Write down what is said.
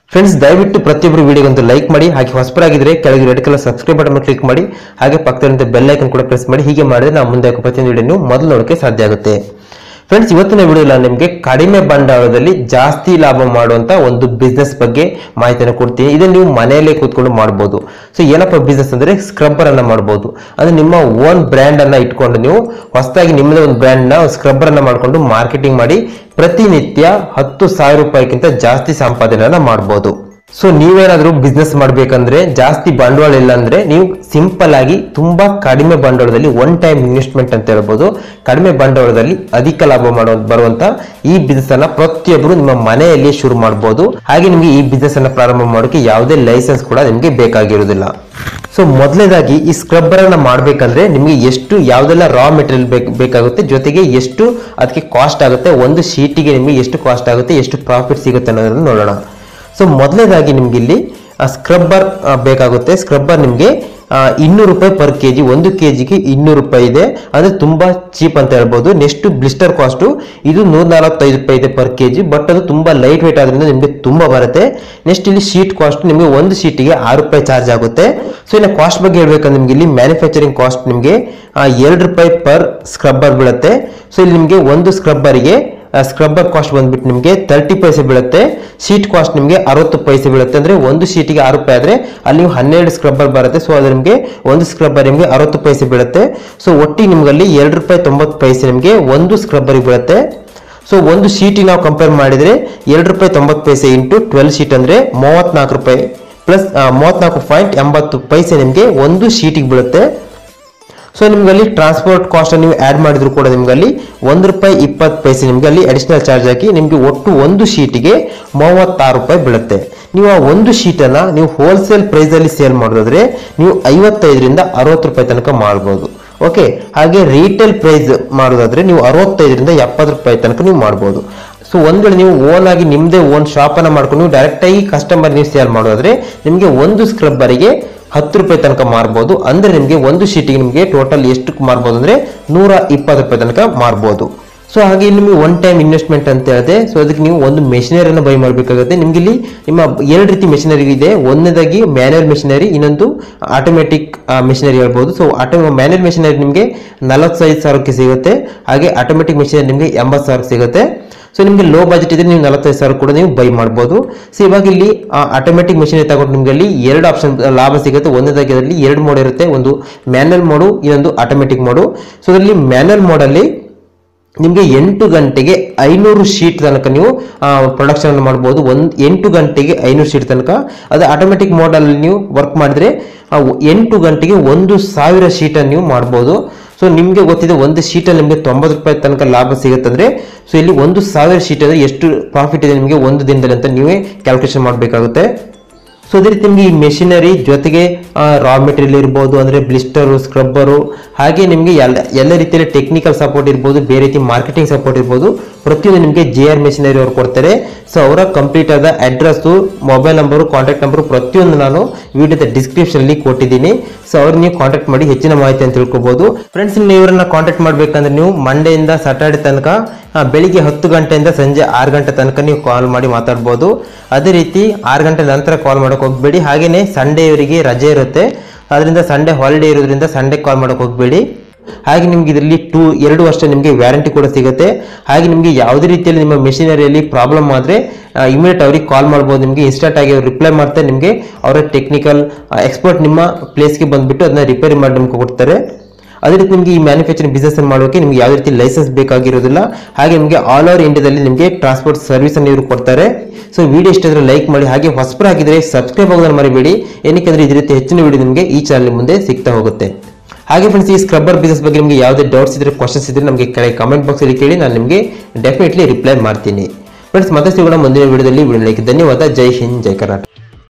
friends ದಯವಿಟ್ಟು ಪ್ರತಿಯೊಬ್ಬರು ವಿಡಿಯೋಗೊಂದು like ಮಾಡಿ ಹಾಗೆ ಹೊಸಬರಾಗಿದ್ರೆ ಕೆಳಗೆ red colour subscribe button click ಮಾಡಿ ಹಾಗೆ ಪಕ್ಕದಲ್ಲಿದ್ದ ಬೆಲ್ ಐಕನ್ ಕೂಡ ಪ್ರೆಸ್ ಮಾಡಿ ಹೀಗೆ ಮಾಡಿದ್ರೆ ನಾವು ಮುಂದೆ ಹಾಕೋ ಪ್ರತಿಯೊಂದು ವಿಡಿಯೋ ಮೊದಲು ನೋಡೋಕೆ ಸಾಧ್ಯ ಆಗುತ್ತೆ ಫ್ರೆಂಡ್ಸ್ ಇವತ್ತಿನ ವಿಡಿಯೋ ನಿಮಗೆ ಕಡಿಮೆ ಬಂಡವಾಳದಲ್ಲಿ ಜಾಸ್ತಿ ಲಾಭ ಮಾಡುವಂತ ಒಂದು ಬಿಸ್ನೆಸ್ ಬಗ್ಗೆ ಮಾಹಿತಿಯನ್ನು ಕೊಡ್ತೀನಿ ಇದನ್ನು ನೀವು ಮನೆಯಲ್ಲೇ ಕೂತ್ಕೊಂಡು ಮಾಡ್ಬೋದು ಸೊ ಏನಪ್ಪ ಬಿಸ್ನೆಸ್ ಅಂದ್ರೆ ಸ್ಕ್ರಬ್ಬರ್ ಅನ್ನ ಮಾಡ್ಬೋದು ಅಂದ್ರೆ ನಿಮ್ಮ ಓನ್ ಬ್ರ್ಯಾಂಡ್ ಅನ್ನ ಇಟ್ಕೊಂಡು ನೀವು ಹೊಸದಾಗಿ ನಿಮ್ಮದೇ ಒಂದು ಬ್ರ್ಯಾಂಡ್ ನ ಸ್ಕ್ರಬ್ಬರ್ ಅನ್ನ ಮಾಡ್ಕೊಂಡು ಮಾರ್ಕೆಟಿಂಗ್ ಮಾಡಿ ಪ್ರತಿನಿತ್ಯ ಹತ್ತು ಸಾವಿರ ರೂಪಾಯಿಗಿಂತ ಜಾಸ್ತಿ ಸಂಪಾದನೆಯನ್ನ ಮಾಡ್ಬೋದು ಸೊ ನೀವೇನಾದ್ರೂ ಬಿಸ್ನೆಸ್ ಮಾಡ್ಬೇಕಂದ್ರೆ ಜಾಸ್ತಿ ಬಂಡವಾಳ ಇಲ್ಲ ಅಂದ್ರೆ ನೀವು ಸಿಂಪಲ್ ಆಗಿ ತುಂಬಾ ಕಡಿಮೆ ಬಂಡವಾಳದಲ್ಲಿ ಒನ್ ಟೈಮ್ ಇನ್ವೆಸ್ಟ್ಮೆಂಟ್ ಅಂತ ಹೇಳ್ಬೋದು ಕಡಿಮೆ ಬಂಡವಾಳದಲ್ಲಿ ಅಧಿಕ ಲಾಭ ಮಾಡೋ ಬರುವಂತ ಈ ಬಿಸ್ನೆಸ್ ಅನ್ನ ಪ್ರತಿಯೊಬ್ಬರು ನಿಮ್ಮ ಮನೆಯಲ್ಲಿ ಶುರು ಮಾಡಬಹುದು ಹಾಗೆ ನಿಮಗೆ ಈ ಬಿಸ್ನೆಸ್ ಅನ್ನ ಪ್ರಾರಂಭ ಮಾಡೋಕೆ ಯಾವುದೇ ಲೈಸೆನ್ಸ್ ಕೂಡ ನಿಮಗೆ ಬೇಕಾಗಿರುವುದಿಲ್ಲ ಸೊ ಮೊದಲನೇದಾಗಿ ಈ ಸ್ಕ್ರಬ್ಬರ್ ಅನ್ನ ಮಾಡ್ಬೇಕಂದ್ರೆ ನಿಮಗೆ ಎಷ್ಟು ಯಾವ್ದೆಲ್ಲ ರಾ ಮೆಟೀರಿಯಲ್ ಬೇಕಾಗುತ್ತೆ ಜೊತೆಗೆ ಎಷ್ಟು ಅದಕ್ಕೆ ಕಾಸ್ಟ್ ಆಗುತ್ತೆ ಒಂದು ಶೀಟಿಗೆ ನಿಮಗೆ ಎಷ್ಟು ಕಾಸ್ಟ್ ಆಗುತ್ತೆ ಎಷ್ಟು ಪ್ರಾಫಿಟ್ ಸಿಗುತ್ತೆ ಅನ್ನೋದನ್ನ ನೋಡೋಣ ಸೊ ಮೊದಲನೇದಾಗಿ ನಿಮ್ಗೆ ಇಲ್ಲಿ ಸ್ಕ್ರಬ್ಬರ್ ಬೇಕಾಗುತ್ತೆ ಸ್ಕ್ರಬ್ಬರ್ ನಿಮಗೆ ಇನ್ನೂರು ರೂಪಾಯಿ ಪರ್ ಕೆ ಜಿ ಒಂದು ಕೆ ಜಿಗೆ ಇನ್ನೂರು ರೂಪಾಯಿ ಇದೆ ಅಂದ್ರೆ ತುಂಬಾ ಚೀಪ್ ಅಂತ ಹೇಳ್ಬೋದು ನೆಕ್ಸ್ಟ್ ಬ್ಲಿಸ್ಟರ್ ಕಾಸ್ಟು ಇದು ನೂರ ನಲವತ್ತೈದು ರೂಪಾಯಿ ಇದೆ ಪರ್ ಕೆ ಜಿ ಬಟ್ ಅದು ತುಂಬಾ ಲೈಟ್ ವೇಟ್ ಆದ್ರಿಂದ ನಿಮಗೆ ತುಂಬಾ ಬರುತ್ತೆ ನೆಕ್ಸ್ಟ್ ಇಲ್ಲಿ ಶೀಟ್ ಕಾಸ್ಟ್ ನಿಮಗೆ ಒಂದು ಶೀಟಿಗೆ ಆರು ರೂಪಾಯಿ ಚಾರ್ಜ್ ಆಗುತ್ತೆ ಸೊ ಇನ್ನು ಕಾಸ್ಟ್ ಬಗ್ಗೆ ಹೇಳ್ಬೇಕಂದ್ರೆ ನಿಮ್ಗೆ ಇಲ್ಲಿ ಮ್ಯಾನುಫ್ಯಾಕ್ಚರಿಂಗ್ ಕಾಸ್ಟ್ ನಿಮಗೆ ಎರಡು ರೂಪಾಯಿ ಪರ್ ಸ್ಕ್ರಬ್ಬರ್ ಬೀಳುತ್ತೆ ಸೊ ಇಲ್ಲಿ ನಿಮಗೆ ಒಂದು ಸ್ಕ್ರಬ್ಬರಿಗೆ ಸ್ಕ್ರಬ್ಬರ್ ಕಾಸ್ಟ್ ಬಂದ್ಬಿಟ್ಟು ನಿಮಗೆ ತರ್ಟಿ ಪೈಸೆ ಬೀಳುತ್ತೆ ಶೀಟ್ ಕಾಸ್ಟ್ ನಿಮಗೆ ಅರವತ್ತು ಪೈಸೆ ಬೀಳುತ್ತೆ ಅಂದ್ರೆ ಒಂದು ಶೀಟಿಗೆ ಆರು ರೂಪಾಯಿ ಆದ್ರೆ ಅಲ್ಲಿ ನೀವು ಹನ್ನೆರಡು ಸ್ಕ್ರಬ್ಬರ್ ಬರುತ್ತೆ ಸೊ ಅದು ನಿಮಗೆ ಒಂದು ಸ್ಕ್ರಬ್ಬರ್ ನಿಮಗೆ ಅರವತ್ತು ಪೈಸೆ ಬೀಳುತ್ತೆ ಸೊ ಒಟ್ಟಿಗೆ ನಿಮ್ಗೆ ಅಲ್ಲಿ ಎರಡು ರೂಪಾಯಿ ತೊಂಬತ್ತು ಪೈಸೆ ನಿಮಗೆ ಒಂದು ಸ್ಕ್ರಬ್ಬರಿಗೆ ಬೀಳುತ್ತೆ ಸೊ ಒಂದು ಶೀಟಿಗೆ ನಾವು ಕಂಪೇರ್ ಮಾಡಿದ್ರೆ ಎರಡು ರೂಪಾಯಿ ತೊಂಬತ್ತು ಪೈಸೆ ಇಂಟು ಟ್ವೆಲ್ ಶೀಟ್ ಅಂದ್ರೆ ಮೂವತ್ನಾಲ್ಕು ರೂಪಾಯಿ ಪ್ಲಸ್ ಮೂವತ್ನಾಲ್ಕು ಪಾಯಿಂಟ್ ಎಂಬತ್ತು ಪೈಸೆ ನಿಮಗೆ ಒಂದು ಶೀಟಿಗೆ ಬೀಳುತ್ತೆ ಸೊ ನಿಮ್ಗೆ ಅಲ್ಲಿ ಟ್ರಾನ್ಸ್ಪೋರ್ಟ್ ಕಾಸ್ಟ್ ನೀವು ಆಡ್ ಮಾಡಿದ್ರು ಕೂಡ ನಿಮ್ಗೆ ಅಲ್ಲಿ ಒಂದು ರೂಪಾಯಿ ಇಪ್ಪತ್ತು ಪೈಸೆ ನಿಮ್ಗೆ ಅಲ್ಲಿ ಅಡಿಷನಲ್ ಚಾರ್ಜ್ ಹಾಕಿ ನಿಮ್ಗೆ ಒಟ್ಟು ಒಂದು ಶೀಟಿಗೆ ಮೂವತ್ತಾರು ರೂಪಾಯಿ ಬೀಳುತ್ತೆ ನೀವು ಆ ಒಂದು ಶೀಟನ್ನ ನೀವು ಹೋಲ್ಸೇಲ್ ಪ್ರೈಸ್ ಅಲ್ಲಿ ಸೇಲ್ ಮಾಡೋದಾದ್ರೆ ನೀವು ಐವತ್ತೈದರಿಂದ ಅರವತ್ತು ರೂಪಾಯಿ ತನಕ ಮಾಡ್ಬೋದು ಓಕೆ ಹಾಗೆ ರೀಟೇಲ್ ಪ್ರೈಸ್ ಮಾಡೋದಾದ್ರೆ ನೀವು ಅರವತ್ತೈದರಿಂದ ಎಪ್ಪತ್ತು ರೂಪಾಯಿ ತನಕ ನೀವು ಮಾಡ್ಬೋದು ಸೊ ಒಂದ್ ವೇಳೆ ನೀವು ಓನ್ ಆಗಿ ನಿಮ್ದೇ ಓನ್ ಶಾಪ್ ಅನ್ನ ಮಾಡ್ಕೊಂಡು ನೀವು ಡೈರೆಕ್ಟ್ ಆಗಿ ಕಸ್ಟಮರ್ ನೀವು ಸೇಲ್ ಮಾಡೋದಾದ್ರೆ ನಿಮಗೆ ಒಂದು ಸ್ಕ್ರಬ್ಬರಿಗೆ ಹತ್ತು ರೂಪಾಯಿ ತನಕ ಮಾರ್ಬೋದು ಅಂದ್ರೆ ನಿಮಗೆ ಒಂದು ಶೀಟಿಗೆ ನಿಮಗೆ ಟೋಟಲ್ ಎಷ್ಟು ಮಾರ್ಬೋದು ಅಂದ್ರೆ ನೂರ ಇಪ್ಪತ್ತು ರೂಪಾಯಿ ತನಕ ಮಾರ್ಬೋದು ಸೊ ಹಾಗೆ ಇಲ್ಲಿ ನಿಮಗೆ ಒನ್ ಟೈಮ್ ಇನ್ವೆಸ್ಟ್ಮೆಂಟ್ ಅಂತ ಹೇಳಿದೆ ಸೊ ಅದಕ್ಕೆ ನೀವು ಒಂದು ಮೆಷಿನರಿಯನ್ನು ಬೈ ಮಾಡಬೇಕಾಗುತ್ತೆ ನಿಮ್ಗೆ ಇಲ್ಲಿ ನಿಮ್ಮ ಎರಡು ರೀತಿ ಮೆಷಿನರಿ ಇದೆ ಒಂದನೇದಾಗಿ ಮ್ಯಾನ್ಯಲ್ ಮೆಷಿನರಿ ಇನ್ನೊಂದು ಆಟೋಮೆಟಿಕ್ ಮೆಷಿನರಿ ಹೇಳ್ಬೋದು ಸೊ ಆಟೋ ಮ್ಯಾನ್ಯಲ್ ಮೆಷಿನರಿ ನಿಮಗೆ ನಲವತ್ತೈದು ಸಾವಿರಕ್ಕೆ ಸಿಗುತ್ತೆ ಹಾಗೆ ಆಟೋಮೆಟಿಕ್ ಮೆಷಿನರಿ ನಿಮಗೆ ಎಂಬತ್ತು ಸಾವಿರಕ್ಕೆ ಸಿಗುತ್ತೆ ಸೊ ನಿಮಗೆ ಲೋ ಬಜೆಟ್ ಇದ್ರೆ ನೀವು ನಲವತ್ತೈದು ಸಾವಿರ ಕೂಡ ನೀವು ಬೈ ಮಾಡ್ಬೋದು ಸೊ ಇವಾಗ ಇಲ್ಲಿ ಆಟೋಮೆಟಿಕ್ ಮೆಷಿನರಿ ತಗೊಂಡು ನಿಮಗೆ ಅಲ್ಲಿ ಎರಡು ಆಪ್ಷನ್ ಲಾಭ ಸಿಗುತ್ತೆ ಒಂದನೇದಾಗಿ ಅದರಲ್ಲಿ ಎರಡು ಮೋಡ್ ಇರುತ್ತೆ ಒಂದು ಮ್ಯಾನ್ಯಲ್ ಮೋಡು ಇನ್ನೊಂದು ಆಟೋಮೆಟಿಕ್ ಮೋಡು ಸೊ ಅದರಲ್ಲಿ ಮ್ಯಾನ್ಯಲ್ ಮೋಡಲ್ಲಿ ನಿಮಗೆ ಎಂಟು ಗಂಟೆಗೆ ಐನೂರು ಶೀಟ್ ತನಕ ನೀವು ಪ್ರೊಡಕ್ಷನ್ ಅನ್ನು ಮಾಡ್ಬೋದು ಒಂದು ಎಂಟು ಗಂಟೆಗೆ ಐನೂರು ಶೀಟ್ ತನಕ ಅದು ಆಟೋಮೆಟಿಕ್ ಮೋಡಲ್ಲಿ ನೀವು ವರ್ಕ್ ಮಾಡಿದ್ರೆ ಆ ಎಂಟು ಗಂಟೆಗೆ ಒಂದು ಸಾವಿರ ಶೀಟನ್ನು ನೀವು ಮಾಡ್ಬೋದು ಸೊ ನಿಮಗೆ ಗೊತ್ತಿದೆ ಒಂದು ಶೀಟಲ್ಲಿ ನಿಮಗೆ ತೊಂಬತ್ತು ರೂಪಾಯಿ ತನಕ ಲಾಭ ಸಿಗುತ್ತಂದ್ರೆ ಸೊ ಇಲ್ಲಿ ಒಂದು ಸಾವಿರ ಶೀಟ್ ಅಂದ್ರೆ ಎಷ್ಟು ಪ್ರಾಫಿಟ್ ಇದೆ ನಿಮಗೆ ಒಂದು ದಿನದಲ್ಲಿ ಅಂತ ನೀವೇ ಕ್ಯಾಲ್ಕುಲೇಷನ್ ಮಾಡಬೇಕಾಗುತ್ತೆ ಸೊ ಅದೇ ರೀತಿ ನಿಮಗೆ ಈ ಮೆಷಿನರಿ ಜೊತೆಗೆ ರಾ ಮೆಟೀರಿಯಲ್ ಇರ್ಬೋದು ಅಂದರೆ ಬ್ಲಿಸ್ಟರು ಸ್ಕ್ರಬ್ಬರು ಹಾಗೆ ನಿಮಗೆ ಎಲ್ಲ ಎಲ್ಲ ರೀತಿಯಲ್ಲಿ ಟೆಕ್ನಿಕಲ್ ಸಪೋರ್ಟ್ ಇರ್ಬೋದು ಬೇರೆ ರೀತಿ ಮಾರ್ಕೆಟಿಂಗ್ ಸಪೋರ್ಟ್ ಇರ್ಬೋದು ಪ್ರತಿಯೊಂದು ನಿಮಗೆ ಜೆ ಆರ್ ಮೆಷಿನರಿ ಅವರು ಕೊಡ್ತಾರೆ ಸೊ ಅವರ ಕಂಪ್ಲೀಟ್ ಆದ address mobile number contact number ಪ್ರತಿಯೊಂದು ನಾನು ವಿಡಿಯೋದ ಡಿಸ್ಕ್ರಿಪ್ಷನ್ ಅಲ್ಲಿ ಕೊಟ್ಟಿದ್ದೀನಿ ಸೊ ಅವ್ರು ನೀವು ಕಾಂಟ್ಯಾಕ್ಟ್ ಮಾಡಿ ಹೆಚ್ಚಿನ ಮಾಹಿತಿ ಅಂತ ತಿಳ್ಕೊಬಹುದು ಫ್ರೆಂಡ್ಸ್ ನೀವು ಇವರನ್ನ ಕಾಂಟ್ಯಾಕ್ಟ್ ಮಾಡ್ಬೇಕಂದ್ರೆ ನೀವು ಮಂಡೆಯಿಂದ ಸಾಟರ್ಡೆ ತನಕ ಆ, ಬೆಳಿಗ್ಗೆ ಹತ್ತು ಗಂಟೆಯಿಂದ ಸಂಜೆ ಆರು ಗಂಟೆ ತನಕ ನೀವು ಕಾಲ್ ಮಾಡಿ ಮಾತಾಡ್ಬೋದು ಅದೇ ರೀತಿ ಆರು ಗಂಟೆ ನಂತರ ಕಾಲ್ ಮಾಡೋಕೆ ಹೋಗ್ಬೇಡಿ ಹಾಗೇನೆ ಸಂಡೇ ಇವರಿಗೆ ರಜೆ ಇರುತ್ತೆ ಅದರಿಂದ ಸಂಡೇ ಹಾಲಿಡೇ ಇರೋದ್ರಿಂದ ಸಂಡೇ ಕಾಲ್ ಮಾಡೋಕೆ ಹೋಗ್ಬೇಡಿ ಹಾಗೆ ನಿಮ್ಗೆ ಇದರಲ್ಲಿ ಟೂ ಎರಡು ವರ್ಷ ನಿಮಗೆ ವ್ಯಾರಂಟಿ ಕೂಡ ಸಿಗುತ್ತೆ ಹಾಗೆ ನಿಮಗೆ ಯಾವುದೇ ರೀತಿಯಲ್ಲಿ ನಿಮ್ಮ ಮೆಷಿನರಿಯಲ್ಲಿ ಪ್ರಾಬ್ಲಮ್ ಆದರೆ ಇಮಿಡಿಯೇಟ್ ಅವ್ರಿಗೆ ಕಾಲ್ ಮಾಡ್ಬೋದು ನಿಮಗೆ ಇನ್ಸ್ಟಂಟ್ ಆಗಿ ಅವ್ರು ರಿಪ್ಲೈ ಮಾಡ್ತಾರೆ ನಿಮಗೆ ಅವರ ಟೆಕ್ನಿಕಲ್ ಎಕ್ಸ್ಪರ್ಟ್ ನಿಮ್ಮ ಪ್ಲೇಸ್ಗೆ ಬಂದ್ಬಿಟ್ಟು ಅದನ್ನ ರಿಪೇರಿ ಮಾಡಿ ನಿಮ್ಗೆ ಕೊಡ್ತಾರೆ ಅದೇ ರೀತಿ ನಿಮಗೆ ಈ ಮ್ಯಾನುಫ್ಯಾಕ್ಚರಿಂಗ್ ಬಿಸ್ನೆಸ್ ಅನ್ನು ಮಾಡೋಕೆ ನಿಮ್ಗೆ ಯಾವುದೇ ರೀತಿ ಲೈಸೆನ್ಸ್ ಬೇಕಾಗಿರೋದಿಲ್ಲ ಹಾಗೆ ನಿಮಗೆ ಆಲ್ ಓವರ್ ಇಂಡಿಯಾದಲ್ಲಿ ನಿಮಗೆ ಟ್ರಾನ್ಸ್ಪೋರ್ಟ್ ಸರ್ವಿಸ್ ಅನ್ನು ಇವರು ಕೊಡ್ತಾರೆ ಸೊ ವಿಡಿಯೋ ಇಷ್ಟ ಇದ್ರೆ ಲೈಕ್ ಮಾಡಿ ಹಾಗೆ ಹೊಸಬರ ಹಾಕಿದ್ರೆ ಸಬ್ಸ್ಕ್ರೈಬ್ ಆಗೋದನ್ನು ಮರಿಬೇಡಿ ಏನಕ್ಕೆ ಅಂದ್ರೆ ಇದೇ ರೀತಿ ಹೆಚ್ಚಿನ ವಿಡಿಯೋ ನಿಮಗೆ ಈ ಚಾನಲ್ ಮುಂದೆ ಸಿಗ್ತಾ ಹೋಗುತ್ತೆ ಹಾಗೆ ಫ್ರೆಂಡ್ಸ್ ಈ ಸ್ಕ್ರಬ್ಬರ್ ಬಿಸ್ನೆಸ್ ಬಗ್ಗೆ ನಿಮಗೆ ಯಾವುದೇ ಡೌಟ್ಸ್ ಇದ್ರೆ ಕ್ವಶನ್ಸ್ ಇದ್ರೆ ನಮಗೆ ಕೆಳಗೆ ಕಮೆಂಟ್ ಬಾಕ್ಸ್ ಅಲ್ಲಿ ಕೇಳಿ ನಾನು ನಿಮಗೆ ಡೆಫಿನೆಟ್ಲಿ ರಿಪ್ಲೈ ಮಾಡ್ತೀನಿ ಫ್ರೆಂಡ್ಸ್ ಮತ್ತೆ ಸಿಗೋಣ ಮುಂದಿನ ವಿಡಿಯೋದಲ್ಲಿ ವಿಡಿಯೋ ಲೈಕ್ ಧನ್ಯವಾದ ಜೈ ಹಿಂದ್ ಜೈ ಕರ್ನಾಟಕ